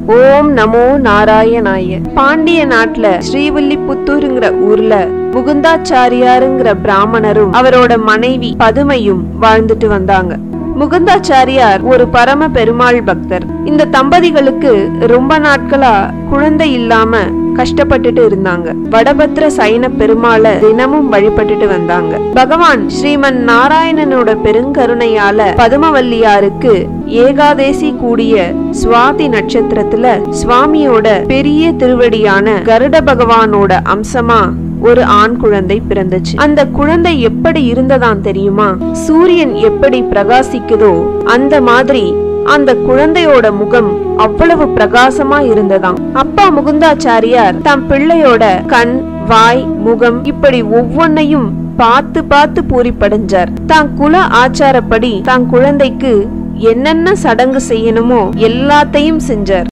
ஓம் நமோ நாராயணாய பாண்டிய நாட்டுல ஸ்ரீவில்லிபுத்தூருங்கிற ஊர்ல முகுந்தாச்சாரியாருங்கிற பிராமணரும் அவரோட மனைவி பதுமையும் வாழ்ந்துட்டு வந்தாங்க முகுந்தாச்சாரியார் ஒரு பரம பெருமாள் பக்தர் இந்த தம்பதிகளுக்கு ரொம்ப நாட்களா குழந்தை இல்லாம கஷ்டப்பட்டுட்டு இருந்தாங்க வடபத்ர சைன பெருமாளை தினமும் வழிபட்டுட்டு வந்தாங்க பகவான் ஸ்ரீமன் நாராயணனோட பெருங்கருணையால பதுமவல்லியாருக்கு ஏகாதேசி கூடிய சுவாதி நட்சத்திரத்துல சுவாமியோட பெரிய திருவடியான கருட பகவானோட அம்சமா ஒரு ஆண் குழந்தை பிறந்துச்சு அந்த குழந்தை எப்படி இருந்ததாம் தெரியுமா சூரியன் எப்படி பிரகாசிக்குதோ அந்த மாதிரி அந்த குழந்தையோட முகம் அவ்வளவு பிரகாசமா இருந்ததாம் அப்பா முகுந்தாச்சாரியார் தம் பிள்ளையோட கண் வாய் முகம் இப்படி ஒவ்வொன்னையும் பார்த்து பார்த்து பூரிப்படைஞ்சார் தான் குல ஆச்சாரப்படி தான் குழந்தைக்கு என்னென்ன சடங்கு செய்யணுமோ எல்லாத்தையும் செஞ்சார்